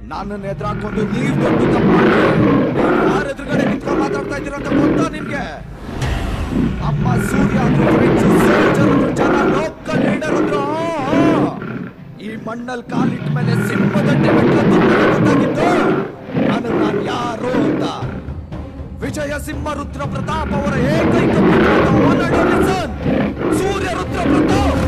ನನ್ನನ್ನ ಎದುರಾಕೊಂಡು ನೀವ್ ದೊಡ್ಡ ತಪ್ಪು ಮಾಡಿದ್ರಿ. ಯಾರ ಎದುರುಗಡೆ ನಿಂತ್ಕೊಂಡು ಮಾತಾಡ್ತಾ ಇದ್ದೀರ ಅಂತ ಗೊತ್ತಾ ನಿಮ್ಗೆ ಅಮ್ಮ ಸೂರ್ಯ ಅಂದ್ರು friends, soldier ಅಂದ್ರು ಜನ ಲೋಕಲ್ ಲೀಡರ್ ಅಂದ್ರು ಆ, ಆ. ಈ ಮಣ್ಣಲ್ಲಿ ಕಾಲಿಟ್ಟ ಮೇಲೆ ಸಿಂಹದಂಡೆ ಮೆಟ್ಲತ್ತು ಗೊತ್ತಾಗಿತ್ತು ನಾನು ನಾನು ಯಾರು ಅಂತ ವಿಜಯ ಸಿಂಹ ರುದ್ರ ಪ್ರತಾಪ್ ಅವರ ಏಕೈಕ ಪುತ್ರನಾದ one and only son, ಸೂರ್ಯ ರುದ್ರ ಪ್ರತಾಪ್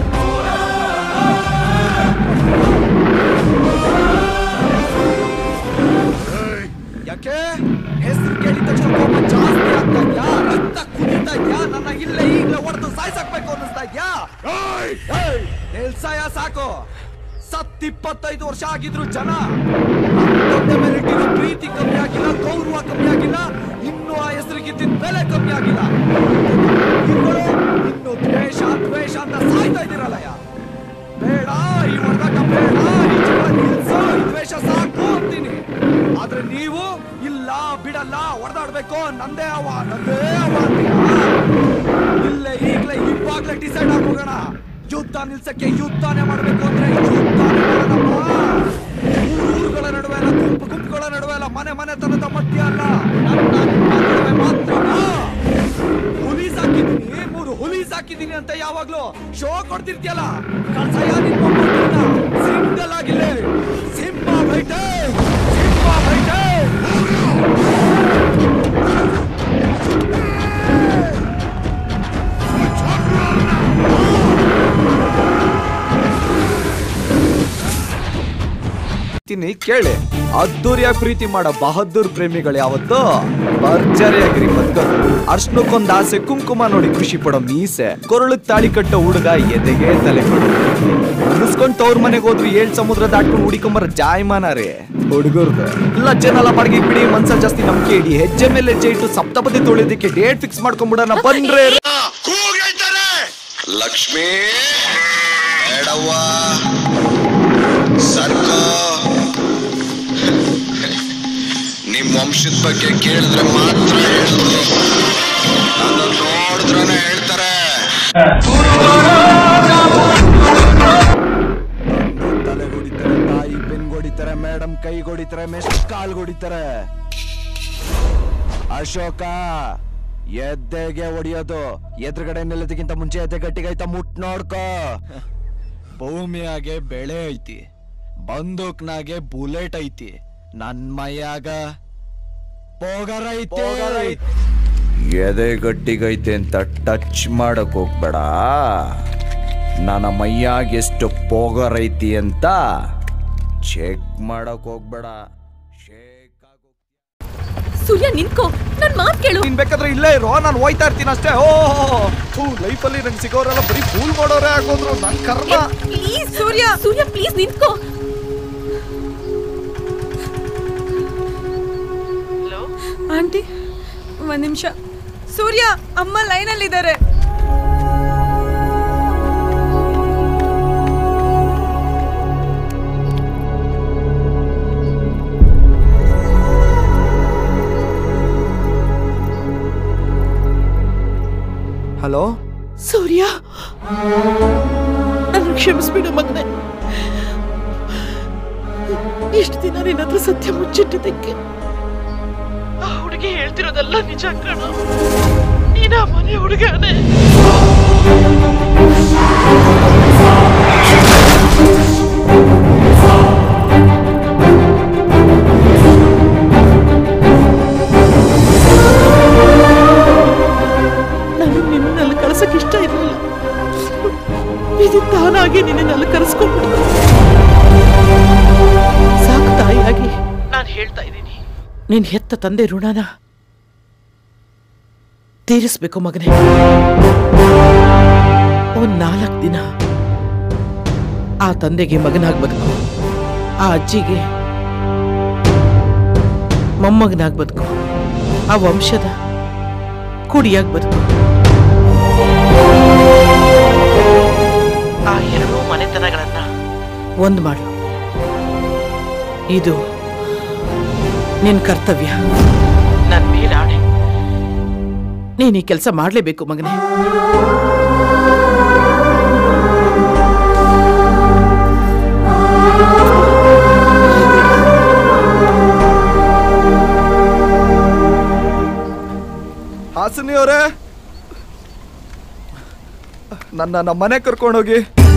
ಯಾಕೆ ಹೆಸರು ಕೇಳಿದ ತಕ್ಷಣ ಕೋಪ ಜಾಸ್ತಿ ಆಗ್ತಾ ಇದ್ಯಾ ರಕ್ತ ಕುದೀತಾ ಇದ್ಯಾ ನನ್ನ ಇಲ್ಲೇ ಈಗಲೇ ಹೊಡೆದು ಸಾಯ್ಸಾಕ್ಬೇಕು ಅನ್ನಿಸ್ತಾ ಇದ್ಯಾ ಏಯ್, ನಿಲ್ಸಯ್ಯ ಸಾಕು ಸತ್ ಇಪ್ಪತ್ತೈದು ವರ್ಷ ಆಗಿದ್ರು ಜನ ನಮ್ ತಂದೆ ಮೇಲೆ ಇಟ್ಟಿರೋ ಪ್ರೀತಿ ಕಮ್ಮಿ ಆಗಿಲ್ಲ ಗೌರವ ಕಮ್ಮಿ ಆಗಿಲ್ಲ ಇನ್ನು ಆ ಹೆಸರಿಗಿದ್ದ ಬೆಲೆ ಕಮ್ಮಿ ಆಗಿಲ್ಲ ಇವ್ಗಳು ಇನ್ನು ದ್ವೇಷ ದ್ವೇಷ ಅಂತ ಸಾಯ್ತಾ ಇದ್ದೀರಲ್ಲಯ್ಯ ಬೇಡ ಈ ಹೊಡೆದಾಟ ಬೇಡ ಈ ಜಗಳ ನಿಲ್ಸು ಈ ದ್ವೇಷ ಸಾಕು ಅಂತೀನಿ ಆದ್ರೆ ನೀವು ಇಲ್ಲ ಬಿಡಲ್ಲ ಹೊಡೆದಾಡ್ಬೇಕು ನಂದೇ ಅವ ನಂದೇ ಅವ ಅಂತೀರಾ ಇಲ್ಲೇ ಈಗ್ಲೇ ಇವಾಗ್ಲೇ ಡಿಸೈಡ್ ಆಗೋಗೋಣ ಯುದ್ಧ ನಿಲ್ಸಕ್ಕೆ ಯುದ್ಧನೇ ಮಾಡ್ಬೇಕು ಅಂದ್ರೆ ಯುದ್ಧನೇ ಮಾಡೋಣಪ್ಪ ಊರು ಊರುಗಳ ನಡುವೆ ಅಲ್ಲ ಗುಂಪು ಗುಂಪುಗಳ ನಡುವೆ ಅಲ್ಲ ಮನೆ ಮನೆತನದ ಮಧ್ಯ ಅಲ್ಲ ನನ್ನ ನಿಮ್ಮ ನಡುವೆ ಮಾತ್ರ ಬಾ. ಹುಲಿ ಸಾಕಿದೀನಿ ಮೂರು ಹುಲಿ ಸಾಕಿದೀನಿ ಅಂತ ಯಾವಾಗ್ಲೂ ಶೋ ಕೊಡ್ತಿರ್ತೀಯಲ್ಲ ಕಳ್ಸಯ್ಯ ನಿನ್ ಮೊಮ್ಮಕ್ಕಳನ್ನ ಸಿಂಗಲ್ ಆಗಿಲ್ಲ ಸಿಂಹ ಬೈಟೆ ಸಿಂಹ ಬೈಟೆ ತಿನ್ನಿ ಕೇಳಿ ಅದ್ದೂರಿಯಾಗಿ ಪ್ರೀತಿ ಮಾಡೋ ಬಹದ್ದೂರ್ ಪ್ರೇಮಿಗಳು ಯಾವತ್ತು ಭರ್ಜರಿಯಾಗಿರಿ ಬದುಕೋದು ಅರ್ಶನಕ್ಕೊಂದ್ ಆಸೆ ಕುಂಕುಮ ನೋಡಿ ಖುಷಿ ಪಡೋ ಮೀಸೆ ಕೊರಳಕ್ ತಾಳಿ ಕಟ್ಟೋ ಹುಡುಗ ಎದೆಗೆ ತಲೆ ಕೊಡು ಮುಗಿಸ್ಕೊಂಡ್ ತವ್ರ ಮನೆಗೆ ಹೋದ್ರು ಏಳ್ ಸಮುದ್ರ ದಾಟ್ಕೊಂಡು ಹುಡಿಕೊಂಬರ ಜಾಯಮಾನ ರೀ ಹುಡುಗರ್ದು ಲಜ್ಜೆನೆಲ್ಲ ಬಾಡಿಗೆ ಬಿಡಿ ಮನ್ಸ ಜಾಸ್ತಿ ನಂಬಿಕೆ ಇಡಿ ಹೆಜ್ಜೆ ಮೇಲೆ ಹೆಜ್ಜೆ ಇಟ್ಟು ಸಪ್ತಪದಿ ತೊಳೆದಕ್ಕೆ ಡೇಟ್ ಫಿಕ್ಸ್ ಮಾಡ್ಕೊಂಡ್ಬಿಡೋಣ ಬಂದ್ರೆ ಕೂಗೈತಾರೆ ಲಕ್ಷ್ಮೀ ಬೇಡವ್ವ ಸರ್ಕೋ ನಿಮ್ ವಂಶದ ಬಗ್ಗೆ ಕೇಳಿದ್ರೆ ಮಾತ್ರ ಹೇಳುದು ನನ್ನ ನೋಡಿದ್ರನೆ ಹೇಳ್ತಾರೆ ತಲೆ ಹೊಡಿತಾರೆ ತಾಯಿ ಬೆನ್ ಹೊಡಿತಾರೆ ಮೇಡಮ್ ಕೈ ಹೊಡಿತಾರೆ ಮೆಸ್ಟ್ ಕಾಲ್ ಹೊಡಿತಾರೆ ಅಶೋಕ ಎದ್ದೆಗೆ ಹೊಡಿಯೋದು ಎದುರುಗಡೆ ನಿಲ್ಲೋದಕ್ಕಿಂತ ಮುಂಚೆ ಎದ್ದೆ ಗಟ್ಟಿಗೈತ ಮುಟ್ ನೋಡ್ಕೋ ಭೂಮಿಯಾಗೆ ಬೆಳೆ ಐತಿ ಬಂದೂಕ್ನಾಗೆ ಬುಲೆಟ್ ಐತಿ ನನ್ ಮೈಯಾಗ ಪೋಗರ ಐತಿ ಎದೆ ಗಟ್ಟಿಗೈತೆ ಅಂತ ಟಚ್ ಮಾಡಕ್ ಹೋಗ್ಬೇಡ ನನ್ನ ಮೈಯಾಗ ಎಷ್ಟು ಪೋಗರ್ ಐತಿ ಅಂತ ಚೆಕ್ ಮಾಡಕ್ ಹೋಗ್ಬೇಡ ಶೇಕ್ ಆಗೋ ಸೂರ್ಯ ನಿನ್ಕೋ ನನ್ ಮಾತ್ ಕೇಳು ನೀನ್ ಬೇಕಾದ್ರೆ ಇಲ್ಲೇ ಇರೋ ನಾನು ಹೋಯ್ತಾ ಇರ್ತೀನಿ ಅಷ್ಟೇ ಓ ಲೈಫಲ್ಲಿ ನಂಗೆ ಸಿಗೋರೆಲ್ಲ ಬರೀ ಫೂಲ್ ಮಾಡೋರೇ ಆಗೋದ್ರು ನನ್ ಕರ್ಮ ಪ್ಲೀಸ್ ಸೂರ್ಯ ಸೂರ್ಯ ಪ್ಲೀಸ್ ನಿಂತ್ಕೋ ಆಂಟಿ ಒಂದ್ ನಿಮಿಷ ಸೂರ್ಯ ಅಮ್ಮ ಲೈನಲ್ಲಿ ಇದ್ದಾರೆ ಹಲೋ ಸೂರ್ಯ ನನ್ನ ಕ್ಷಮಿಸ್ಬಿಡು ಮಗನೆ ಇಷ್ಟು ದಿನ ನಿನ್ನ ಹತ್ರ ಸತ್ಯ ಮುಚ್ಚಿಟ್ಟಿದ್ದಕ್ಕೆ ಆ ಹುಡುಗಿ ಹೇಳ್ತಿರೋದೆಲ್ಲ ನಿಜ ಕಣ ನೀನ ಮನೆ ಹುಡುಗನೇ ನಾನು ನಿನ್ನಲ್ಲಿ ಕಳ್ಸಕ್ ಇಷ್ಟ ಇರಲಿಲ್ಲ ವಿಧಿ ತಾನಾಗಿ ನಿನ್ನಲ್ಲಿ ಕರೆಸ್ಕೊಂಡ್ಬಿಡ್ತು ಸಾಕು ತಾಯಿಯಾಗಿ ನಾನು ಹೇಳ್ತಾ ಇದ್ದೀನಿ ನೀನ್ ಹೆತ್ತ ತಂದೆ ಋಣನ ತೀರಿಸ್ಬೇಕು ಮಗನೇ ಒಂದ್ ನಾಲ್ಕು ದಿನ ಆ ತಂದೆಗೆ ಮಗನಾಗ್ ಬದುಕು ಆ ಅಜ್ಜಿಗೆ ಮೊಮ್ಮಗನಾಗ್ ಬದುಕು ಆ ವಂಶದ ಕುಡಿಯಾಗಿ ಬದುಕು ಆ ಎರಡೂ ಮನೆತನಗಳನ್ನ ಒಂದ್ ಮಾಡು ಇದು ನಿನ್ ಕರ್ತವ್ಯ ನನ್ ಮೇಲೆ ಆಣೆ ನೀನ್ ಈ ಕೆಲಸ ಮಾಡ್ಲೇಬೇಕು ಮಗನೇ ಹಾಸನಿ ಅವರೇ ನನ್ನ ನಮ್ಮ ಮನೆ ಕರ್ಕೊಂಡೋಗಿ